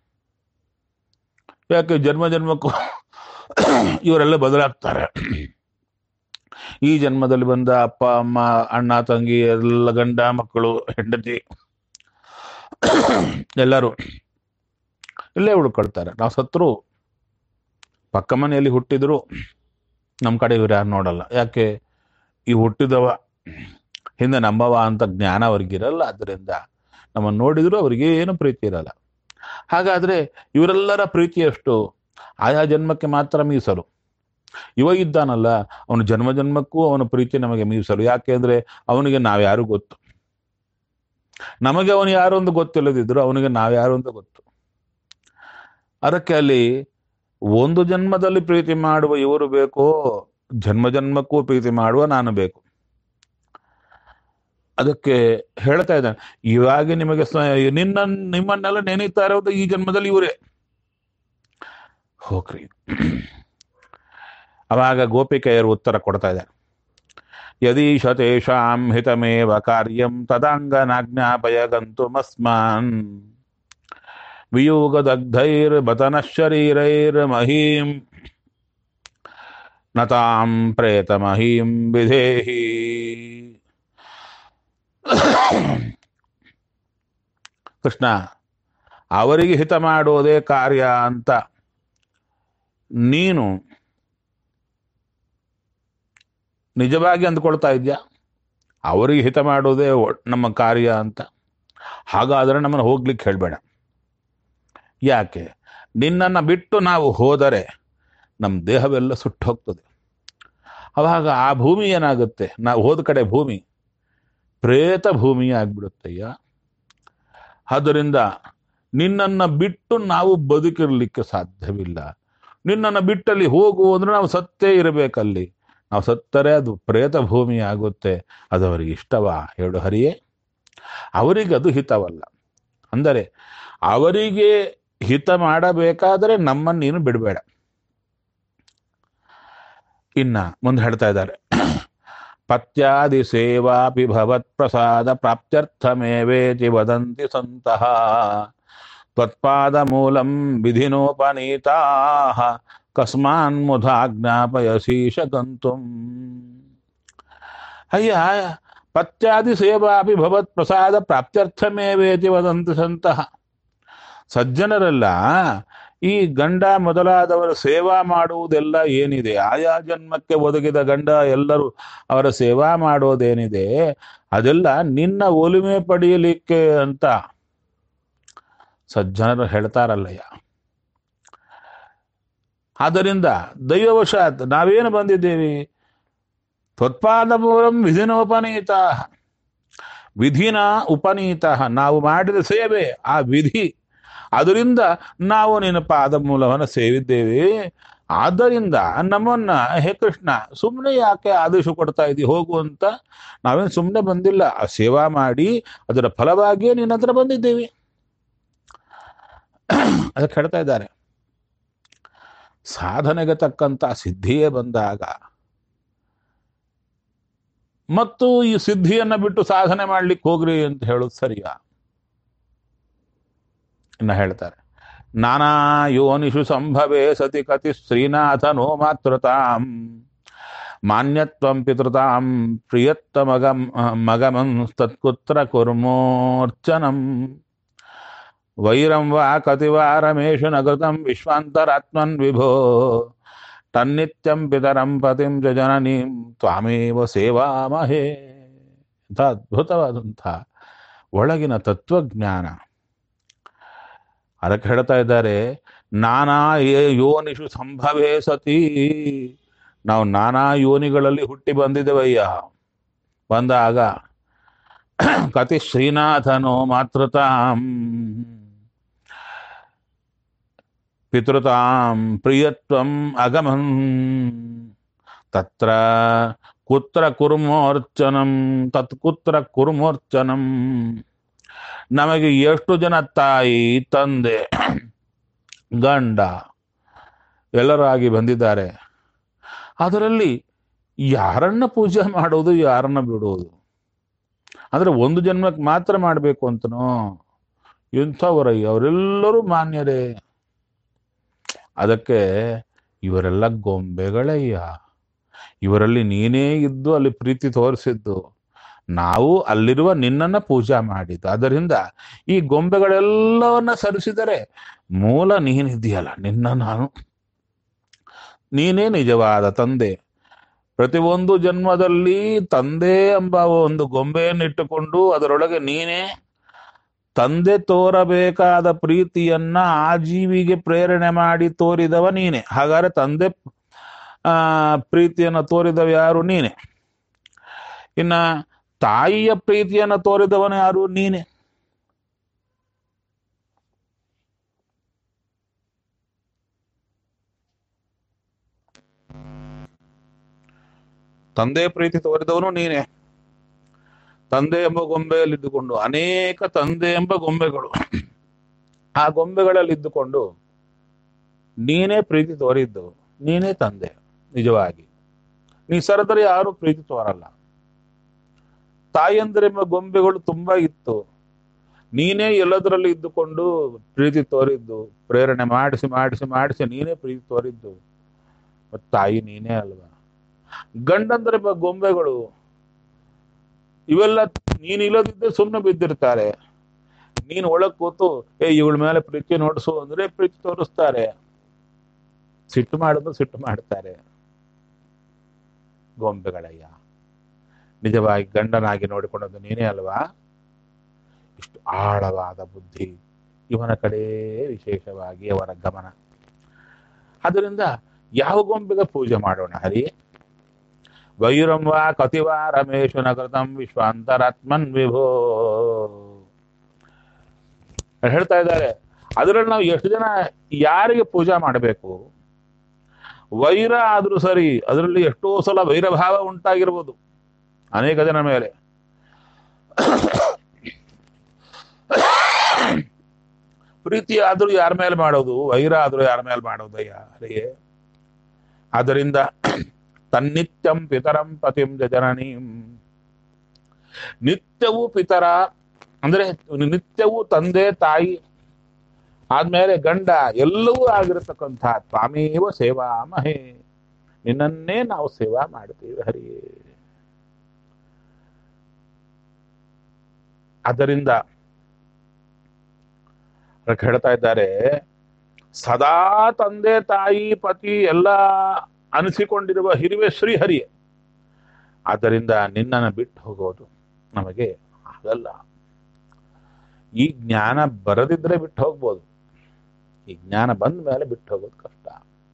ಯಾಕೆ ಜನ್ಮ ಜನ್ಮಕ್ಕೂ ಇವರೆಲ್ಲ ಬದಲಾಗ್ತಾರೆ ಈ ಜನ್ಮದಲ್ಲಿ ಬಂದ ಅಪ್ಪ ಅಮ್ಮ ಅಣ್ಣ ತಂಗಿ ಎಲ್ಲ ಗಂಡ ಮಕ್ಕಳು ಹೆಂಡತಿ ಎಲ್ಲರೂ ಇಲ್ಲೇ ಉಳ್ಕೊಳ್ತಾರೆ ನಾವು ಸತ್ರು ಪಕ್ಕ ಮನೆಯಲ್ಲಿ ಹುಟ್ಟಿದ್ರು ನಮ್ಮ ಕಡೆ ಇವ್ರು ಯಾರು ನೋಡಲ್ಲ ಯಾಕೆ ಈ ಹುಟ್ಟಿದವ ಹಿಂದೆ ನಮ್ಮವ ಅಂತ ಜ್ಞಾನ ಅವ್ರಿಗಿರಲ್ಲ ಅದರಿಂದ ನಮ್ಮನ್ನು ನೋಡಿದ್ರು ಅವ್ರಿಗೆ ಏನು ಪ್ರೀತಿ ಇರಲ್ಲ ಹಾಗಾದ್ರೆ ಇವರೆಲ್ಲರ ಪ್ರೀತಿ ಎಷ್ಟು ಆಯಾ ಜನ್ಮಕ್ಕೆ ಮಾತ್ರ ಮೀಸಲು ಇವ ಇದ್ದಾನಲ್ಲ ಅವನು ಜನ್ಮ ಜನ್ಮಕ್ಕೂ ಅವನ ಪ್ರೀತಿ ನಮಗೆ ಮೀಸಲು ಯಾಕೆ ಅಂದ್ರೆ ಅವನಿಗೆ ನಾವ್ಯಾರು ಗೊತ್ತು ನಮಗೆ ಅವನು ಯಾರು ಅಂತ ಗೊತ್ತಿಲ್ಲದಿದ್ರು ಅವನಿಗೆ ನಾವ್ಯಾರು ಅಂತ ಗೊತ್ತು ಅದಕ್ಕೆ ಅಲ್ಲಿ ಒಂದು ಜನ್ಮದಲ್ಲಿ ಪ್ರೀತಿ ಮಾಡುವ ಇವರು ಬೇಕೋ ಜನ್ಮ ಜನ್ಮಕ್ಕೂ ಪ್ರೀತಿ ಮಾಡುವ ನಾನು ಬೇಕು ಅದಕ್ಕೆ ಹೇಳ್ತಾ ಇದ್ದಾನೆ ಇವಾಗ ನಿಮಗೆ ಸ- ನಿನ್ನ ನಿಮ್ಮನ್ನೆಲ್ಲ ನೆನೀತಾ ಇರೋದು ಈ ಜನ್ಮದಲ್ಲಿ ಇವರೇ ಹೋಗ್ರಿ ಅವಾಗ ಗೋಪಿಕೆಯರು ಉತ್ತರ ಕೊಡ್ತಾ ಇದ್ದಾರೆ ಯದೀಶ ತೇಷಾಂ ಹಿತಮೇವ ಕಾರ್ಯಂ ತದಾಂಗನಾಜ್ಞಾಪಯ ಗಂತುಮಸ್ಮಾನ್ ವಿಯೋಗದಗ್ಧೈರ್ಬತನ ಶರೀರೈರ್ಮಹೀಂ ನತಾಂ ಪ್ರೇತಮಹೀಂ ವಿಧೇಹಿ ಕೃಷ್ಣ ಅವರಿಗೆ ಹಿತ ಮಾಡೋದೇ ಕಾರ್ಯ ಅಂತ ನೀನು ನಿಜವಾಗಿ ಅಂದ್ಕೊಳ್ತಾ ಇದ್ಯಾ ಅವರಿಗೆ ಹಿತ ಮಾಡೋದೇ ಒ- ನಮ್ಮ ಕಾರ್ಯ ಅಂತ ಹಾಗಾದರೆ ನಮ್ಮನ್ನು ಹೋಗ್ಲಿಕ್ಕೆ ಹೇಳಬೇಡ ಯಾಕೆ ನಿನ್ನನ್ನು ಬಿಟ್ಟು ನಾವು ಹೋದರೆ ನಮ್ಮ ದೇಹವೆಲ್ಲ ಸುಟ್ಟು ಹೋಗ್ತದೆ ಅವಾಗ ಆ ಭೂಮಿ ಏನಾಗುತ್ತೆ ನಾವು ಹೋದ ಕಡೆ ಭೂಮಿ ಪ್ರೇತ ಭೂಮಿ ಆಗ್ಬಿಡುತ್ತಯ್ಯ ಆದ್ದರಿಂದ ನಿನ್ನನ್ನು ಬಿಟ್ಟು ನಾವು ಬದುಕಿರ್ಲಿಕ್ಕೆ ಸಾಧ್ಯವಿಲ್ಲ ನಿನ್ನನ್ನು ಬಿಟ್ಟಲ್ಲಿ ಹೋಗು ಅಂದ್ರೆ ನಾವು ಸತ್ತೇ ಇರಬೇಕಲ್ಲಿ ನಾವು ಸತ್ತರೆ ಅದು ಪ್ರೇತ ಭೂಮಿ ಆಗುತ್ತೆ ಅದು ಅವರಿಗೆ ಇಷ್ಟವಾ ಹೇಳು ಹರಿಯೇ ಅವರಿಗೆ ಅದು ಹಿತವಲ್ಲ ಅಂದರೆ ಅವರಿಗೆ ಹಿತ ಮಾಡಬೇಕಾದರೆ ನಮ್ಮನ್ನು ನೀನು ಬಿಡಬೇಡ ಇನ್ನ ಮುಂದೆ ಹೇಳ್ತಾ ಇದ್ದಾರೆ ಪತ್ಯಾದಿ ಸೇವಾಪಿ ಭವತ್ ಪ್ರಸಾದ ಪ್ರಾಪ್ತ್ಯರ್ಥಮೇವೇತಿ ವದಂತಿ ಸಂತಹ ತ್ವತ್ಪಾದ ಮೂಲಂ ವಿಧಿನೋಪನೀತಾ ಕಸ್ಮಾನ್ಮುಧಾ ಜ್ಞಾಪಯಸೀಶ ಗಂತುಂ ಅಯ್ಯ ಪತ್ಯಾದಿ ಸೇವಾಪಿ ಭವತ್ ಪ್ರಸಾದ ಪ್ರಾಪ್ತ್ಯರ್ಥಮೇವೇತಿ ವದಂತಿ ಸಂತಹ ಸಜ್ಜನರೆಲ್ಲ ಈ ಗಂಡ ಮೊದಲಾದವರ ಸೇವಾ ಮಾಡುವುದೆಲ್ಲ ಏನಿದೆ ಆಯಾ ಜನ್ಮಕ್ಕೆ ಒದಗಿದ ಗಂಡ ಎಲ್ಲರೂ ಅವರ ಸೇವಾ ಮಾಡೋದೇನಿದೆ ಅದೆಲ್ಲ ನಿನ್ನ ಒಲುಮೆ ಪಡೆಯಲಿಕ್ಕೆ ಅಂತ ಸಜ್ಜನರು ಹೇಳ್ತಾರಲ್ಲಯ್ಯ ಆದ್ದರಿಂದ ದೈವವಶಾತ್ ನಾವೇನು ಬಂದಿದ್ದೇವೆ ತ್ವತ್ಪಾದ ಮೂಲಂ ವಿಧಿನೋಪನೀತ ವಿಧಿನ ಉಪನೀತ ನಾವು ಮಾಡಿದ ಸೇವೆ ಆ ವಿಧಿ ಅದರಿಂದ ನಾವು ನಿನ್ನ ಪಾದ ಮೂಲವನ್ನು ಸೇವಿದ್ದೇವೆ ಆದ್ದರಿಂದ ನಮ್ಮನ್ನ ಹೇ ಕೃಷ್ಣ ಸುಮ್ಮನೆ ಯಾಕೆ ಆದೇಶ ಕೊಡ್ತಾ ಇದ್ದೀವಿ ಹೋಗು ಅಂತ ನಾವೇನು ಸುಮ್ಮನೆ ಬಂದಿಲ್ಲ ಆ ಸೇವಾ ಮಾಡಿ ಅದರ ಫಲವಾಗಿಯೇ ನಿನ್ನ ಹತ್ರ ಬಂದಿದ್ದೇವೆ ಅದಕ್ಕೆ ಹೇಳ್ತಾ ಇದ್ದಾರೆ ಸಾಧನೆಗೆ ತಕ್ಕಂತ ಸಿದ್ಧಿಯೇ ಬಂದಾಗ ಮತ್ತು ಈ ಸಿದ್ಧಿಯನ್ನ ಬಿಟ್ಟು ಸಾಧನೆ ಮಾಡ್ಲಿಕ್ಕೆ ಹೋಗ್ರಿ ಅಂತ ಹೇಳೋದು ಸರಿಯಾ ಇನ್ನ ಹೇಳ್ತಾರೆ ನಾನಾ ಯೋನಿಷು ಸಂಭವೇ ಸತಿ ಕತಿ ಶ್ರೀನಾಥ ನೋ ಮಾತೃತಾಂ ಮಾನ್ಯತ್ವಂ ಪಿತೃತಾಂ ಪ್ರಿಯತ್ತಮಗಂ ಮಗಮಂ ತತ್ಕುತ್ರ ಕುರ್ಮೋರ್ಚನಂ ವೈರಂ ವಾ ಕತಿವಾರಮೇಶು ನಗೃತಂ ವಿಶ್ವಾಂತರಾತ್ಮನ್ ವಿಭೋ ತನ್ನಿತ್ಯಂ ಪಿತರಂ ಪತಿಂ ಚ ಜನನೀಂ ತ್ವಾಮೇವ ಸೇವಾಮಹೇ ಇಂಥ ಅದ್ಭುತವಾದಂಥ ಒಳಗಿನ ತತ್ವಜ್ಞಾನ ಅದಕ್ಕೆ ಹೇಳ್ತಾ ಇದ್ದಾರೆ ನಾನಾ ಯೇ- ಯೋನಿಷು ಸಂಭವೇ ಸತಿ ನಾವು ನಾನಾ ಯೋನಿಗಳಲ್ಲಿ ಹುಟ್ಟಿ ಬಂದಿದ್ದೇವಯ್ಯ ಬಂದಾಗ ಕತಿ ಶ್ರೀನಾಥನೋ ಮಾತೃತಾಂ ಪಿತೃತಾಂ ಪ್ರಿಯತ್ವಂ ಅಗಮನ್ ತತ್ರ ಕುತ್ರ ಕುರ್ಮೋರ್ಚನಂ ತತ್ ಕುತ್ರ ಕುರ್ಮೋರ್ಚನಂ ನಮಗೆ ಎಷ್ಟು ಜನ ತಾಯಿ ತಂದೆ ಗಂಡ ಎಲ್ಲರಾಗಿ ಬಂದಿದ್ದಾರೆ ಅದರಲ್ಲಿ ಯಾರನ್ನ ಪೂಜೆ ಮಾಡೋದು ಯಾರನ್ನ ಬಿಡೋದು ಅಂದ್ರೆ ಒಂದು ಜನ್ಮಕ್ಕೆ ಮಾತ್ರ ಮಾಡಬೇಕು ಅಂತನೋ ಎಂಥವರಯ್ಯ ಅವರೆಲ್ಲರೂ ಮಾನ್ಯರೇ ಅದಕ್ಕೆ ಇವರೆಲ್ಲ ಗೊಂಬೆಗಳಯ್ಯ ಇವರಲ್ಲಿ ನೀನೇ ಇದ್ದು ಅಲ್ಲಿ ಪ್ರೀತಿ ತೋರಿಸಿದ್ದು ನಾವು ಅಲ್ಲಿರುವ ನಿನ್ನನ್ನ ಪೂಜಾ ಮಾಡಿದ್ದು ಅದರಿಂದ ಈ ಗೊಂಬೆಗಳೆಲ್ಲವನ್ನ ಸರಿಸಿದರೆ ಮೂಲ ನೀನಿದೆಯಲ್ಲ ನಿನ್ನ ನಾನು ನೀನೇ ನಿಜವಾದ ತಂದೆ ಪ್ರತಿಯೊಂದು ಜನ್ಮದಲ್ಲಿ ತಂದೆ ಎಂಬ ಒಂದು ಗೊಂಬೆಯನ್ನಿಟ್ಟುಕೊಂಡು ಅದರೊಳಗೆ ನೀನೇ ತಂದೆ ತೋರಬೇಕಾದ ಪ್ರೀತಿಯನ್ನ ಆ ಜೀವಿಗೆ ಪ್ರೇರಣೆ ಮಾಡಿ ತೋರಿದವ ನೀನೆ ಹಾಗಾದ್ರೆ ತಂದೆ ಆ ಪ್ರೀತಿಯನ್ನ ತೋರಿದವ ಯಾರು ನೀನೆ ಇನ್ನ ತಾಯಿಯ ಪ್ರೀತಿಯನ್ನ ತೋರಿದವನು ಯಾರು ನೀನೆ ತಂದೆ ಪ್ರೀತಿ ತೋರಿದವನು ನೀನೆ ತಂದೆ ಎಂಬ ಗೊಂಬೆಯಲ್ಲಿದ್ದುಕೊಂಡು ಅನೇಕ ತಂದೆ ಎಂಬ ಗೊಂಬೆಗಳು ಆ ಗೊಂಬೆಗಳಲ್ಲಿ ಇದ್ದುಕೊಂಡು ನೀನೇ ಪ್ರೀತಿ ತೋರಿದ್ದು ನೀನೇ ತಂದೆ ನಿಜವಾಗಿ ನೀ ಸರದರೆ ಯಾರು ಪ್ರೀತಿ ತೋರಲ್ಲ ತಾಯಂದ್ರೆಂಬ ಗೊಂಬೆಗಳು ತುಂಬಾ ಇತ್ತು ನೀನೇ ಎಲ್ಲದರಲ್ಲಿ ಇದ್ದುಕೊಂಡು ಪ್ರೀತಿ ತೋರಿದ್ದು ಪ್ರೇರಣೆ ಮಾಡಿಸಿ ಮಾಡಿಸಿ ಮಾಡಿಸಿ ನೀನೇ ಪ್ರೀತಿ ತೋರಿದ್ದು ಮತ್ ತಾಯಿ ನೀನೇ ಅಲ್ವಾ ಗಂಡಂದ್ರೆಂಬ ಗೊಂಬೆಗಳು ಇವೆಲ್ಲ ನೀನ್ ಇಲ್ಲದಿದ್ದರೆ ಸುಮ್ಮನೆ ಬಿದ್ದಿರ್ತಾರೆ ನೀನು ಒಳಗ್ ಕೂತು ಏ ಇವಳ ಮೇಲೆ ಪ್ರೀತಿ ನೋಡಿಸು ಅಂದ್ರೆ ಪ್ರೀತಿ ತೋರಿಸ್ತಾರೆ ಸಿಟ್ಟು ಮಾಡಿದ್ರು ಸಿಟ್ಟು ಮಾಡ್ತಾರೆ ಗೊಂಬೆಗಳಯ್ಯ ನಿಜವಾಗಿ ಗಂಡನಾಗಿ ನೋಡಿಕೊಂಡದ್ದು ನೀನೇ ಅಲ್ವಾ ಇಷ್ಟು ಆಳವಾದ ಬುದ್ಧಿ ಇವನ ಕಡೆ ವಿಶೇಷವಾಗಿ ಅವರ ಗಮನ ಅದರಿಂದ ಯಾವ ಗೊಂಬೆಗೆ ಪೂಜೆ ಮಾಡೋಣ ಹರಿ ವೈರಂ ವಾ ಕತಿವಾ ರಮೇಶು ನಗರತಂ ವಿಶ್ವಾಂತರಾತ್ಮನ್ ವಿಭೋ ಹೇಳ್ತಾ ಇದ್ದಾರೆ ಅದರಲ್ಲಿ ನಾವು ಎಷ್ಟು ಜನ ಯಾರಿಗೆ ಪೂಜಾ ಮಾಡಬೇಕು ವೈರ ಆದ್ರೂ ಸರಿ ಅದರಲ್ಲಿ ಎಷ್ಟೋ ಸಲ ವೈರಭಾವ ಉಂಟಾಗಿರ್ಬೋದು ಅನೇಕ ಜನ ಮೇಲೆ ಪ್ರೀತಿ ಆದ್ರೂ ಯಾರ ಮೇಲೆ ಮಾಡೋದು ವೈರ ಆದ್ರೂ ಯಾರ ಮೇಲೆ ಮಾಡೋದಯ್ಯ ಹರಿಯೇ ಆದ್ದರಿಂದ ತನ್ನಿತ್ಯಂ ಪಿತರಂ ಪತಿಂ ಜನನೀಂ ನಿತ್ಯವೂ ಪಿತರ ಅಂದ್ರೆ ನಿತ್ಯವೂ ತಂದೆ ತಾಯಿ ಆದ್ಮೇಲೆ ಗಂಡ ಎಲ್ಲವೂ ಆಗಿರತಕ್ಕಂಥ ತ್ವಾಮೇವ ಸೇವಾ ಮಹೇ ನಿನ್ನನ್ನೇ ನಾವು ಸೇವಾ ಮಾಡ್ತೀವಿ ಹರಿಯೇ ಆದ್ದರಿಂದ ಅದಕ್ಕೆ ಹೇಳ್ತಾ ಇದ್ದಾರೆ ಸದಾ ತಂದೆ ತಾಯಿ ಪತಿ ಎಲ್ಲ ಅನಿಸಿಕೊಂಡಿರುವ ಹಿರಿವೆ ಶ್ರೀಹರಿಯೇ ಆದ್ದರಿಂದ ನಿನ್ನನ್ನು ಬಿಟ್ಟು ಹೋಗೋದು ನಮಗೆ ಆಗಲ್ಲ ಈ ಜ್ಞಾನ ಬರದಿದ್ರೆ ಬಿಟ್ಟು ಹೋಗ್ಬೋದು ಈ ಜ್ಞಾನ ಬಂದ ಮೇಲೆ ಬಿಟ್ಟು ಹೋಗೋದು ಕಷ್ಟ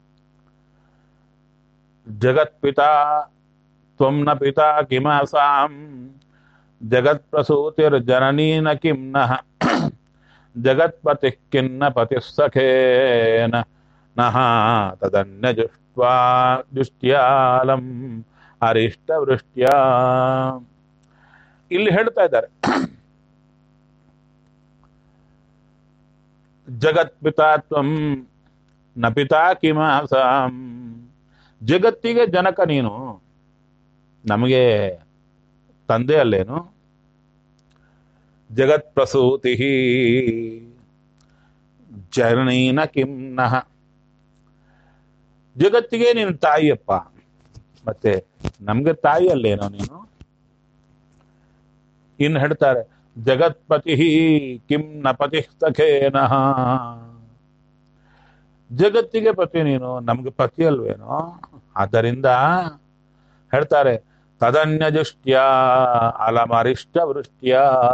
ಜಗತ್ಪಿತಾ ತ್ವಂ ನ ಪಿತಾ ಕಿಮಾಸಾಂ ಜಗತ್ ಪ್ರಸೂತಿರ್ ಜನನೀನ ಕಿಂ ನಃ ಜಗತ್ಪತಿ ಕಿನ್ನ ಪತಿ ಸಖೇನ ನಹ ತದನ್ಯ ಜುಷ್ಟ್ವಾ ದುಷ್ಟ್ಯಾಲಂ ಅರಿಷ್ಟ ವೃಷ್ಟ್ಯ ಇಲ್ಲಿ ಹೇಳ್ತಾ ಇದ್ದಾರೆ ಜಗತ್ಪಿತಾತ್ವಂ ನ ಪಿತಾ ಕಿಮಾಸಾಂ ಜಗತ್ತಿಗೆ ಜನಕ ನೀನು ನಮಗೆ ತಂದೆ ಅಲ್ಲೇನು ಜಗತ್ ಪ್ರಸೂತಿ ಜನನೀನ ಕಿಂ ನಹ ಜಗತ್ತಿಗೆ ನೀನು ತಾಯಿಯಪ್ಪ ಮತ್ತೆ ನಮ್ಗೆ ತಾಯಿ ಅಲ್ಲೇನೋ ನೀನು ಇನ್ನು ಹೇಳ್ತಾರೆ ಜಗತ್ಪತಿ ಕಿಂ ನ ಪತಿ ಸಖೇನಃ ಜಗತ್ತಿಗೆ ಪತಿ ನೀನು ನಮ್ಗೆ ಪತಿ ಅಲ್ವೇನೋ ಆದ್ದರಿಂದ ಹೇಳ್ತಾರೆ ತದನ್ಯಜುಷ್ಟ್ಯ ಅಲಮರಿಷ್ಟ ವೃಷ್ಟ್ಯ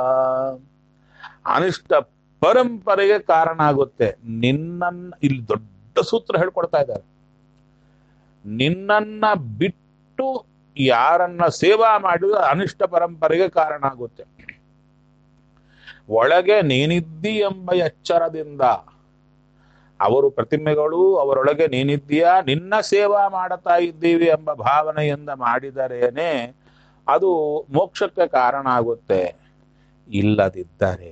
ಅನಿಷ್ಟ ಪರಂಪರೆಗೆ ಕಾರಣ ಆಗುತ್ತೆ ನಿನ್ನನ್ನ ಇಲ್ಲಿ ದೊಡ್ಡ ಸೂತ್ರ ಹೇಳ್ಕೊಡ್ತಾ ಇದ್ದಾರೆ ನಿನ್ನನ್ನ ಬಿಟ್ಟು ಯಾರನ್ನ ಸೇವಾ ಮಾಡಿದ್ರೆ ಅನಿಷ್ಟ ಪರಂಪರೆಗೆ ಕಾರಣ ಆಗುತ್ತೆ ಒಳಗೆ ನೀನಿದ್ದಿ ಎಂಬ ಎಚ್ಚರದಿಂದ ಅವರು ಪ್ರತಿಮೆಗಳು ಅವರೊಳಗೆ ನೀನಿದ್ದೀಯಾ ನಿನ್ನ ಸೇವಾ ಮಾಡುತ್ತಾ ಇದ್ದೀವಿ ಎಂಬ ಭಾವನೆಯಿಂದ ಮಾಡಿದರೇನೆ ಅದು ಮೋಕ್ಷಕ್ಕೆ ಕಾರಣ ಆಗುತ್ತೆ ಇಲ್ಲದಿದ್ದರೆ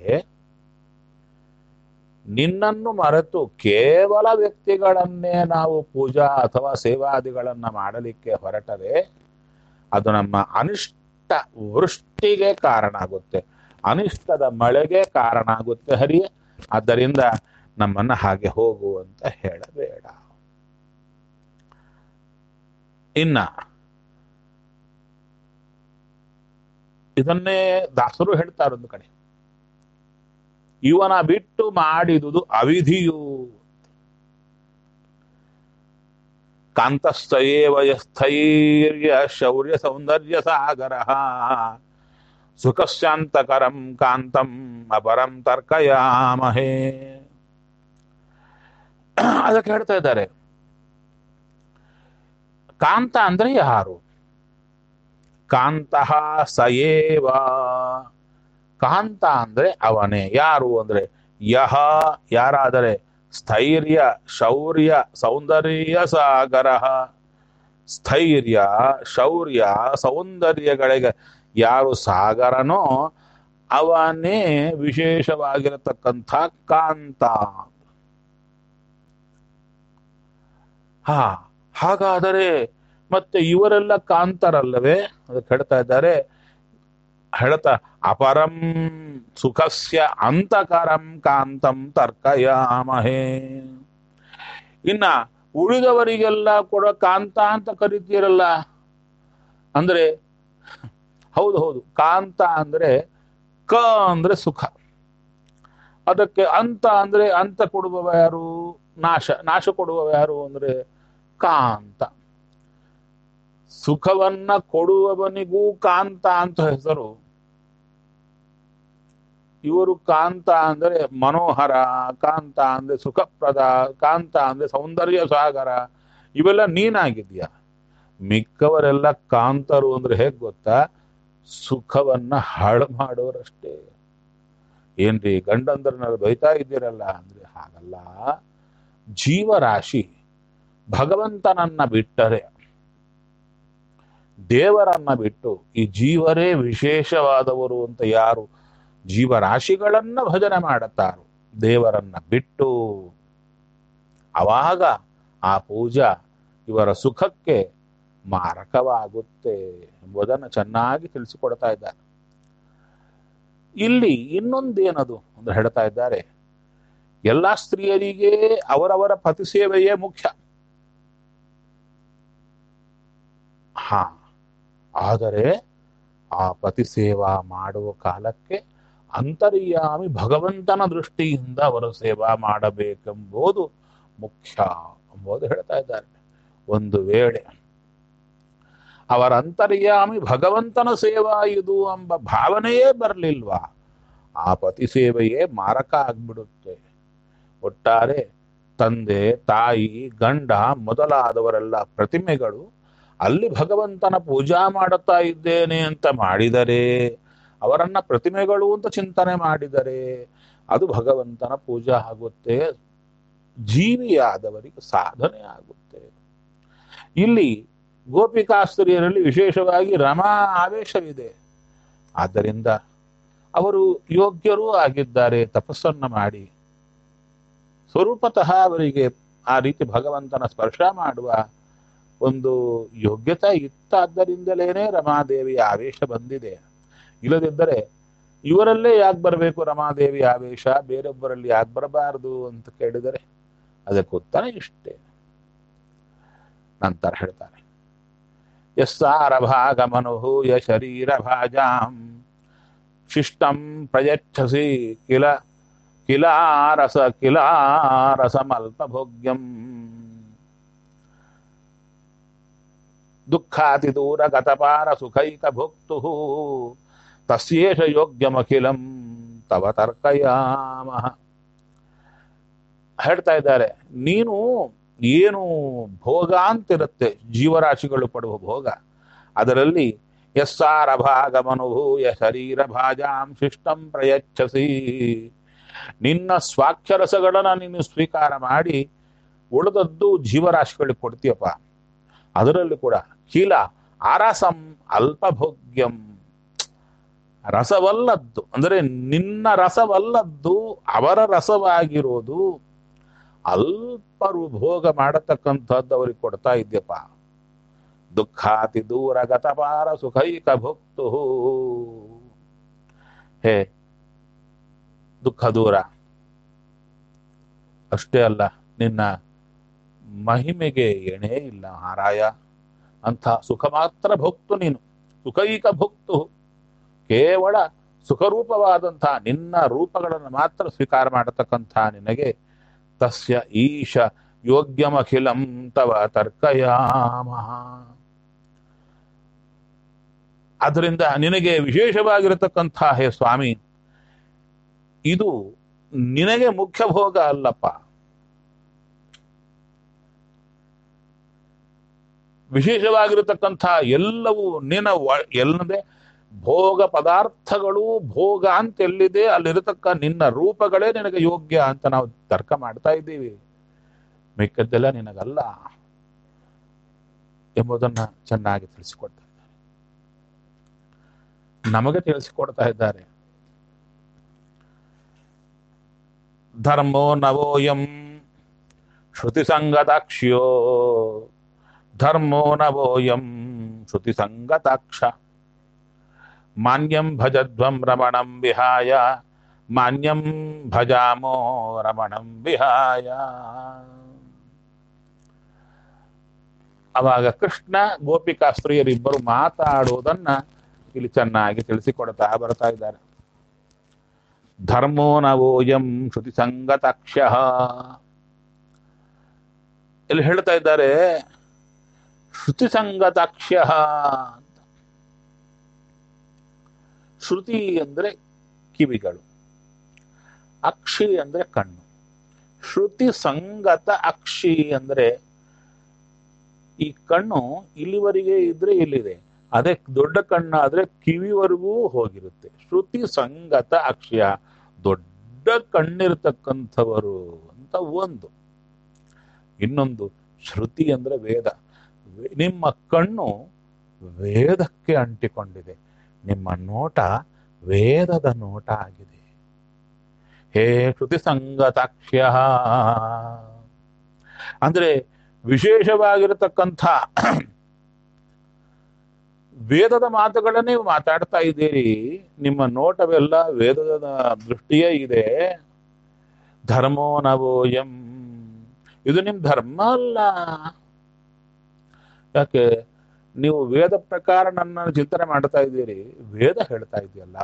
ನಿನ್ನನ್ನು ಮರೆತು ಕೇವಲ ವ್ಯಕ್ತಿಗಳನ್ನೇ ನಾವು ಪೂಜಾ ಅಥವಾ ಸೇವಾದಿಗಳನ್ನ ಮಾಡಲಿಕ್ಕೆ ಹೊರಟರೆ ಅದು ನಮ್ಮ ಅನಿಷ್ಟ ವೃಷ್ಟಿಗೆ ಕಾರಣ ಆಗುತ್ತೆ ಅನಿಷ್ಟದ ಮಳೆಗೆ ಕಾರಣ ಆಗುತ್ತೆ ಹರಿಯೇ ಆದ್ದರಿಂದ ನಮ್ಮನ್ನ ಹಾಗೆ ಹೋಗು ಅಂತ ಹೇಳಬೇಡ ಇನ್ನ ಇದನ್ನೇ ದಾಸರು ಹೇಳ್ತಾರೆ ಒಂದು ಕಡೆ ಇವನ ಬಿಟ್ಟು ಮಾಡಿದುದು ಅವಿಧಿಯು ಕಾಂತಸ್ಥಯೇವ ಸ್ಥೈರ್ಯ ಶೌರ್ಯ ಸೌಂದರ್ಯ ಸಾಗರ ಸುಖಶಾಂತಕರಂ ಕಾಂತಂ ಅಪರಂ ತರ್ಕಯಾಮಹೇ ಅದಕ್ಕೆ ಹೇಳ್ತಾ ಇದ್ದಾರೆ ಕಾಂತ ಅಂದ್ರೆ ಯಾರು ಕಾಂತಃ ಸಯೇವ ಕಾಂತ ಅಂದ್ರೆ ಅವನೇ ಯಾರು ಅಂದ್ರೆ ಯಹ ಯಾರಾದರೆ ಸ್ಥೈರ್ಯ ಶೌರ್ಯ ಸೌಂದರ್ಯ ಸಾಗರ ಸ್ಥೈರ್ಯ ಶೌರ್ಯ ಸೌಂದರ್ಯಗಳಿಗೆ ಯಾರು ಸಾಗರನೋ ಅವನೇ ವಿಶೇಷವಾಗಿರತಕ್ಕಂಥ ಕಾಂತ ಹಾ ಹಾಗಾದರೆ ಮತ್ತೆ ಇವರೆಲ್ಲ ಕಾಂತರಲ್ಲವೇ ಅದಕ್ಕೆ ಹೇಳ್ತಾ ಇದ್ದಾರೆ ಹೇಳ್ತಾ ಅಪರಂ ಸುಖಸ್ಯ ಅಂತಕರಂ ಕಾಂತಂ ತರ್ಕಯಾಮಹೇ ಇನ್ನ ಉಳಿದವರಿಗೆಲ್ಲ ಕೂಡ ಕಾಂತ ಅಂತ ಕರಿತೀರಲ್ಲ ಅಂದ್ರೆ ಹೌದು ಹೌದು ಕಾಂತ ಅಂದ್ರೆ ಕ ಅಂದ್ರೆ ಸುಖ ಅದಕ್ಕೆ ಅಂತ ಅಂದ್ರೆ ಅಂತ ಕೊಡುವವ ಯಾರು ನಾಶ ನಾಶ ಕೊಡುವವ ಯಾರು ಅಂದ್ರೆ ಕಾಂತ ಸುಖವನ್ನ ಕೊಡುವವನಿಗೂ ಕಾಂತ ಅಂತ ಹೆಸರು ಇವರು ಕಾಂತ ಅಂದ್ರೆ ಮನೋಹರ ಕಾಂತ ಅಂದ್ರೆ ಸುಖಪ್ರದ ಕಾಂತ ಅಂದ್ರೆ ಸೌಂದರ್ಯ ಸಾಗರ ಇವೆಲ್ಲ ನೀನಾಗಿದ್ಯಾ ಮಿಕ್ಕವರೆಲ್ಲ ಕಾಂತರು ಅಂದ್ರೆ ಹೇಗ್ ಗೊತ್ತಾ ಸುಖವನ್ನ ಹಾಳು ಮಾಡೋರಷ್ಟೇ ಏನ್ರಿ ಗಂಡಂದ್ರನ್ನ ಬೈತಾ ಇದ್ದೀರಲ್ಲ ಅಂದ್ರೆ ಹಾಗಲ್ಲ ಜೀವರಾಶಿ ಭಗವಂತನನ್ನ ಬಿಟ್ಟರೆ ದೇವರನ್ನ ಬಿಟ್ಟು ಈ ಜೀವರೇ ವಿಶೇಷವಾದವರು ಅಂತ ಯಾರು ಜೀವರಾಶಿಗಳನ್ನ ಭಜನೆ ಮಾಡುತ್ತಾರೋ ದೇವರನ್ನ ಬಿಟ್ಟು ಅವಾಗ ಆ ಪೂಜಾ ಇವರ ಸುಖಕ್ಕೆ ಮಾರಕವಾಗುತ್ತೆ ಎಂಬುದನ್ನು ಚೆನ್ನಾಗಿ ತಿಳಿಸಿಕೊಡ್ತಾ ಇದ್ದಾರೆ ಇಲ್ಲಿ ಇನ್ನೊಂದೇನದು ಅಂದ್ರೆ ಹೇಳ್ತಾ ಇದ್ದಾರೆ ಎಲ್ಲಾ ಸ್ತ್ರೀಯರಿಗೆ ಅವರವರ ಪತಿ ಸೇವೆಯೇ ಮುಖ್ಯ ಹಾ ಆದರೆ ಆ ಪತಿ ಸೇವಾ ಮಾಡುವ ಕಾಲಕ್ಕೆ ಅಂತರ್ಯಾಮಿ ಭಗವಂತನ ದೃಷ್ಟಿಯಿಂದ ಅವರ ಸೇವಾ ಮಾಡಬೇಕೆಂಬುದು ಮುಖ್ಯ ಎಂಬುದು ಹೇಳ್ತಾ ಇದ್ದಾರೆ ಒಂದು ವೇಳೆ ಅವರ ಅಂತರ್ಯಾಮಿ ಭಗವಂತನ ಸೇವಾ ಇದು ಎಂಬ ಭಾವನೆಯೇ ಬರಲಿಲ್ವಾ ಆ ಪತಿ ಸೇವೆಯೇ ಮಾರಕ ಆಗ್ಬಿಡುತ್ತೆ ಒಟ್ಟಾರೆ ತಂದೆ ತಾಯಿ ಗಂಡ ಮೊದಲಾದವರೆಲ್ಲ ಪ್ರತಿಮೆಗಳು ಅಲ್ಲಿ ಭಗವಂತನ ಪೂಜಾ ಮಾಡುತ್ತಾ ಇದ್ದೇನೆ ಅಂತ ಮಾಡಿದರೆ ಅವರನ್ನ ಪ್ರತಿಮೆಗಳು ಅಂತ ಚಿಂತನೆ ಮಾಡಿದರೆ ಅದು ಭಗವಂತನ ಪೂಜಾ ಆಗುತ್ತೆ ಜೀವಿಯಾದವರಿಗೆ ಸಾಧನೆ ಆಗುತ್ತೆ ಇಲ್ಲಿ ಗೋಪಿಕಾಸ್ತ್ರೀಯರಲ್ಲಿ ವಿಶೇಷವಾಗಿ ರಮಾ ಆವೇಶವಿದೆ ಆದ್ದರಿಂದ ಅವರು ಯೋಗ್ಯರೂ ಆಗಿದ್ದಾರೆ ತಪಸ್ಸನ್ನ ಮಾಡಿ ಸ್ವರೂಪತಃ ಅವರಿಗೆ ಆ ರೀತಿ ಭಗವಂತನ ಸ್ಪರ್ಶ ಮಾಡುವ ಒಂದು ಯೋಗ್ಯತೆ ಇತ್ತಾದ್ದರಿಂದಲೇನೆ ರಮಾದೇವಿಯ ಆವೇಶ ಬಂದಿದೆ ಇಲ್ಲದಿದ್ದರೆ ಇವರಲ್ಲೇ ಯಾಕೆ ಬರಬೇಕು ರಮಾದೇವಿ ಆವೇಶ ಬೇರೊಬ್ಬರಲ್ಲಿ ಯಾಕೆ ಬರಬಾರದು ಅಂತ ಕೇಳಿದರೆ ಅದಕ್ಕೆ ಉತ್ತರ ಇಷ್ಟೇ ನಂತರ ಹೇಳ್ತಾರೆ ಯಸ್ಸಾರ ಭಾಗಮನುಭೂಯ ಶರೀರ ಭಾಜಾಂ ಶಿಷ್ಟಂ ಪ್ರಯಚ್ಛಸಿ ಕಿಲ ಕಿಲಾರಸ ಕಿಲಾರಸಮಲ್ಪಭೋಗ್ಯಂ ದುಃಖಾತಿ ದೂರ ಗತಪಾರ ಸುಖೈಕ ಭೋಕ್ತು ತಸ್ಯೇಷ ಯೋಗ್ಯಮಖಿಲಂ ತವ ತರ್ಕಯಾಮಹ ಹೇಳ್ತಾ ಇದ್ದಾರೆ ನೀನು ಏನು ಭೋಗ ಅಂತಿರುತ್ತೆ ಜೀವರಾಶಿಗಳು ಪಡುವ ಭೋಗ ಅದರಲ್ಲಿ ಯಸ್ಸಾರ ಭಾಗಮನುಭೂಯ ಶರೀರ ಭಾಜಾಂ ಶಿಷ್ಟಂ ಪ್ರಯಚ್ಛಸಿ ನಿನ್ನ ಸ್ವಾಕ್ಷರಸಗಳನ್ನ ನೀನು ಸ್ವೀಕಾರ ಮಾಡಿ ಉಳಿದದ್ದು ಜೀವರಾಶಿಗಳಿಗೆ ಕೊಡ್ತೀಯಪ್ಪ ಅದರಲ್ಲಿ ಕೂಡ ಕೀಲ ಅರಸಂ ಅಲ್ಪಭೋಗ್ಯಂ ರಸವಲ್ಲದ್ದು ಅಂದರೆ ನಿನ್ನ ರಸವಲ್ಲದ್ದು ಅವರ ರಸವಾಗಿರೋದು ಅಲ್ಪರು ಭೋಗ ಮಾಡತಕ್ಕಂಥದ್ದು ಅವ್ರಿಗೆ ಕೊಡ್ತಾ ಇದ್ಯಪ್ಪ ದುಃಖಾತಿ ದೂರ ಗತಪಾರ ಸುಖೈಕ ಭೋಕ್ತು ಹೇ ದುಃಖ ದೂರ ಅಷ್ಟೇ ಅಲ್ಲ ನಿನ್ನ ಮಹಿಮೆಗೆ ಎಣೆ ಇಲ್ಲ ಹಾರಾಯ ಅಂಥ ಸುಖ ಮಾತ್ರ ಭೋಕ್ತು ನೀನು ಸುಖೈಕ ಭೋಕ್ತು ಕೇವಲ ಸುಖರೂಪವಾದಂಥ ನಿನ್ನ ರೂಪಗಳನ್ನು ಮಾತ್ರ ಸ್ವೀಕಾರ ಮಾಡತಕ್ಕಂಥ ನಿನಗೆ ತಸ್ಯ ಈಶ ಯೋಗ್ಯಮಖಿಲಂ ತವ ತರ್ಕಯಾಮಹ ಅದರಿಂದ ನಿನಗೆ ವಿಶೇಷವಾಗಿರತಕ್ಕಂಥ ಹೇ ಸ್ವಾಮಿ ಇದು ನಿನಗೆ ಮುಖ್ಯ ಭೋಗ ಅಲ್ಲಪ್ಪ ವಿಶೇಷವಾಗಿರತಕ್ಕಂಥ ಎಲ್ಲವೂ ನಿನ್ನ ವ- ಎಲ್ಲದೆ ಭೋಗ ಪದಾರ್ಥಗಳು ಭೋಗ ಅಂತ ಎಲ್ಲಿದೆ ಅಲ್ಲಿರತಕ್ಕ ನಿನ್ನ ರೂಪಗಳೇ ನಿನಗೆ ಯೋಗ್ಯ ಅಂತ ನಾವು ತರ್ಕ ಮಾಡ್ತಾ ಇದ್ದೀವಿ ಮಿಕ್ಕದ್ದೆಲ್ಲ ನಿನಗಲ್ಲ ಎಂಬುದನ್ನ ಚೆನ್ನಾಗಿ ತಿಳಿಸಿಕೊಡ್ತಾ ಇದ್ದಾರೆ ನಮಗೆ ತಿಳಿಸಿಕೊಡ್ತಾ ಇದ್ದಾರೆ ಧರ್ಮೋ ನವೋಯಂ ಶ್ರುತಿ ಸಂಗತಾಕ್ಷ್ಯೋ ಧರ್ಮೋ ನವೋಯಂ ಶ್ರುತಿ ಸಂಗತಾಕ್ಷ ಮಾನ್ಯಂ ಭಜಧ್ವಂ ರಮಣಂ ವಿಹಾಯ ಮಾನ್ಯಂ ಭಜಾಮೋ ರಮಣಂ ವಿಹಾಯ ಅವಾಗ ಕೃಷ್ಣ ಗೋಪಿಕಾ ಸ್ತ್ರೀಯರಿಬ್ಬರು ಮಾತಾಡುವುದನ್ನ ಇಲ್ಲಿ ಚೆನ್ನಾಗಿ ತಿಳಿಸಿಕೊಡ್ತಾ ಬರ್ತಾ ಇದ್ದಾರೆ ಧರ್ಮೋ ನವೋಯಂ ಶ್ರುತಿ ಸಂಗತಾಕ್ಷ ಇಲ್ಲಿ ಹೇಳ್ತಾ ಇದ್ದಾರೆ ಶ್ರುತಿ ಸಂಗತಾಕ್ಷ್ಯ ಅಂತ ಶ್ರುತಿ ಅಂದ್ರೆ ಕಿವಿಗಳು ಅಕ್ಷಿ ಅಂದ್ರೆ ಕಣ್ಣು ಶ್ರುತಿ ಸಂಗತ ಅಕ್ಷಿ ಅಂದ್ರೆ ಈ ಕಣ್ಣು ಇಲ್ಲಿವರೆಗೆ ಇದ್ರೆ ಇಲ್ಲಿದೆ ಅದೇ ದೊಡ್ಡ ಕಣ್ಣಾದ್ರೆ ಕಿವಿವರೆಗೂ ಹೋಗಿರುತ್ತೆ ಶ್ರುತಿ ಸಂಗತ ಅಕ್ಷಯ ದೊಡ್ಡ ಕಣ್ಣಿರ್ತಕ್ಕಂಥವರು ಅಂತ ಒಂದು ಇನ್ನೊಂದು ಶ್ರುತಿ ಅಂದ್ರೆ ವೇದ ವೇ- ನಿಮ್ಮ ಕಣ್ಣು ವೇದಕ್ಕೆ ಅಂಟಿಕೊಂಡಿದೆ ನಿಮ್ಮ ನೋಟ ವೇದದ ನೋಟ ಆಗಿದೆ ಹೇ ಶ್ರುತಿ ಸಂಗತಾಕ್ಷ್ಯ ಅಂದ್ರೆ ವಿಶೇಷವಾಗಿರತಕ್ಕಂಥ ವೇದದ ಮಾತುಗಳನ್ನೇ ನೀವು ಮಾತಾಡ್ತಾ ಇದ್ದೀರಿ ನಿಮ್ಮ ನೋಟವೆಲ್ಲ ವೇದದ ದೃಷ್ಟಿಯೇ ಇದೆ ಧರ್ಮೋ ನವೋಯಂ ಇದು ನಿಮ್ ಧರ್ಮ ಅಲ್ಲ ಯಾಕೆ ನೀವು ವೇದ ಪ್ರಕಾರ ನನ್ನ ಚಿಂತನೆ ಮಾಡ್ತಾ ಇದ್ದೀರಿ ವೇದ ಹೇಳ್ತಾ ಇದೆಯಲ್ಲ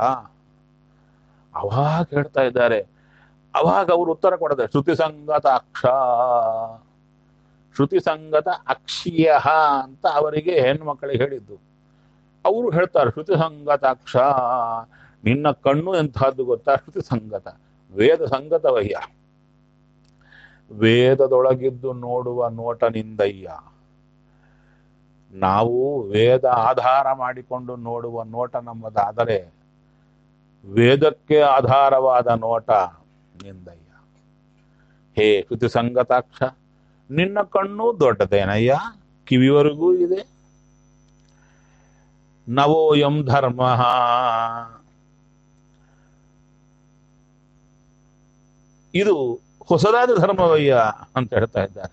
ಅವಾಗ ಹೇಳ್ತಾ ಇದ್ದಾರೆ ಅವಾಗ ಅವರು ಉತ್ತರ ಕೊಡದೆ ಶ್ರುತಿ ಸಂಗತ ಅಕ್ಷ ಶ್ರುತಿ ಸಂಗತ ಅಕ್ಷಿಯ ಅಂತ ಅವರಿಗೆ ಹೆಣ್ಮಕ್ಕಳಿಗೆ ಹೇಳಿದ್ದು ಅವರು ಹೇಳ್ತಾರೆ ಶ್ರುತಿ ಸಂಗತ ಅಕ್ಷ ನಿನ್ನ ಕಣ್ಣು ಎಂತಹದ್ದು ಗೊತ್ತಾ ಶ್ರುತಿ ಸಂಗತ ವೇದ ಸಂಗತವಯ್ಯ ವೇದದೊಳಗಿದ್ದು ನೋಡುವ ನೋಟ ನಿಂದಯ್ಯ ನಾವು ವೇದ ಆಧಾರ ಮಾಡಿಕೊಂಡು ನೋಡುವ ನೋಟ ನಮ್ಮದಾದರೆ ವೇದಕ್ಕೆ ಆಧಾರವಾದ ನೋಟ ನಿಂದಯ್ಯ ಹೇ ಶ್ರುತಿ ಸಂಗತಾಕ್ಷ ನಿನ್ನ ಕಣ್ಣು ದೊಡ್ಡದೇನಯ್ಯ ಕಿವಿವರೆಗೂ ಇದೆ ನವೋಯಂ ಧರ್ಮ ಇದು ಹೊಸದಾದ ಧರ್ಮವಯ್ಯ ಅಂತ ಹೇಳ್ತಾ ಇದ್ದಾರೆ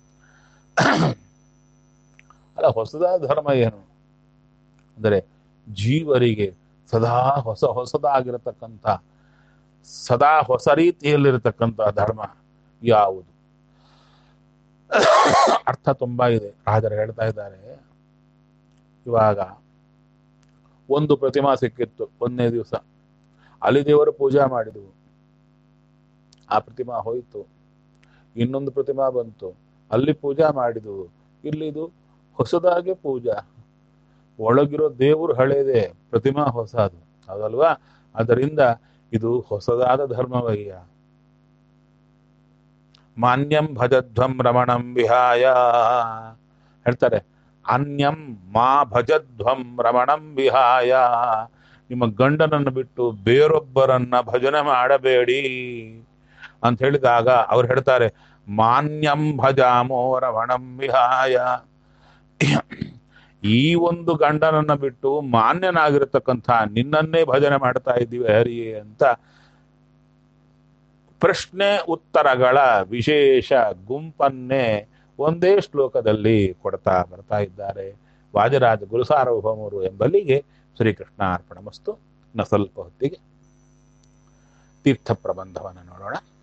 ಅಲ್ಲ ಹೊಸದಾದ ಧರ್ಮ ಏನು ಅಂದರೆ ಜೀವರಿಗೆ ಸದಾ ಹೊಸ ಹೊಸದಾಗಿರತಕ್ಕಂಥ ಸದಾ ಹೊಸ ರೀತಿಯಲ್ಲಿರತಕ್ಕಂಥ ಧರ್ಮ ಯಾವುದು ಅರ್ಥ ತುಂಬಾ ಇದೆ ರಾಜರು ಹೇಳ್ತಾ ಇದ್ದಾರೆ ಇವಾಗ ಒಂದು ಪ್ರತಿಮಾ ಸಿಕ್ಕಿತ್ತು ಒಂದನೇ ದಿವಸ ಅಲ್ಲಿ ದೇವರು ಪೂಜಾ ಮಾಡಿದವು ಆ ಪ್ರತಿಮಾ ಹೋಯಿತು ಇನ್ನೊಂದು ಪ್ರತಿಮಾ ಬಂತು ಅಲ್ಲಿ ಪೂಜಾ ಮಾಡಿದವು ಇಲ್ಲಿದು ಹೊಸದಾಗಿ ಪೂಜಾ ಒಳಗಿರೋ ದೇವರು ಹಳೇದೆ ಪ್ರತಿಮಾ ಹೊಸದು ಹೌದಲ್ವಾ ಅದರಿಂದ ಇದು ಹೊಸದಾದ ಧರ್ಮವಯ್ಯ ಮಾನ್ಯಂ ಭಜಧ್ವಂ ರಮಣಂ ವಿಹಾಯ ಹೇಳ್ತಾರೆ ಅನ್ಯಂ ಮಾ ಭಜಧ್ವಂ ರಮಣಂ ವಿಹಾಯ ನಿಮ್ಮ ಗಂಡನನ್ನು ಬಿಟ್ಟು ಬೇರೊಬ್ಬರನ್ನ ಭಜನೆ ಮಾಡಬೇಡಿ ಅಂತ ಹೇಳಿದಾಗ ಅವ್ರು ಹೇಳ್ತಾರೆ ಮಾನ್ಯಂ ಭಜಾಮೋ ರವಣಂ ವಿಹಾಯ ಈ ಒಂದು ಗಂಡನನ್ನ ಬಿಟ್ಟು ಮಾನ್ಯನಾಗಿರತಕ್ಕಂಥ ನಿನ್ನನ್ನೇ ಭಜನೆ ಮಾಡ್ತಾ ಇದ್ದೀವಿ ಹರಿ ಅಂತ ಪ್ರಶ್ನೆ ಉತ್ತರಗಳ ವಿಶೇಷ ಗುಂಪನ್ನೇ ಒಂದೇ ಶ್ಲೋಕದಲ್ಲಿ ಕೊಡ್ತಾ ಬರ್ತಾ ಇದ್ದಾರೆ ವಾಜರಾಜ ಗುರುಸಾರ್ವಭೌಮರು ಎಂಬಲ್ಲಿಗೆ ಶ್ರೀಕೃಷ್ಣ ಅರ್ಪಣ ಮಸ್ತು ನ ಸ್ವಲ್ಪ ಹೊತ್ತಿಗೆ ತೀರ್ಥ ಪ್ರಬಂಧವನ್ನು ನೋಡೋಣ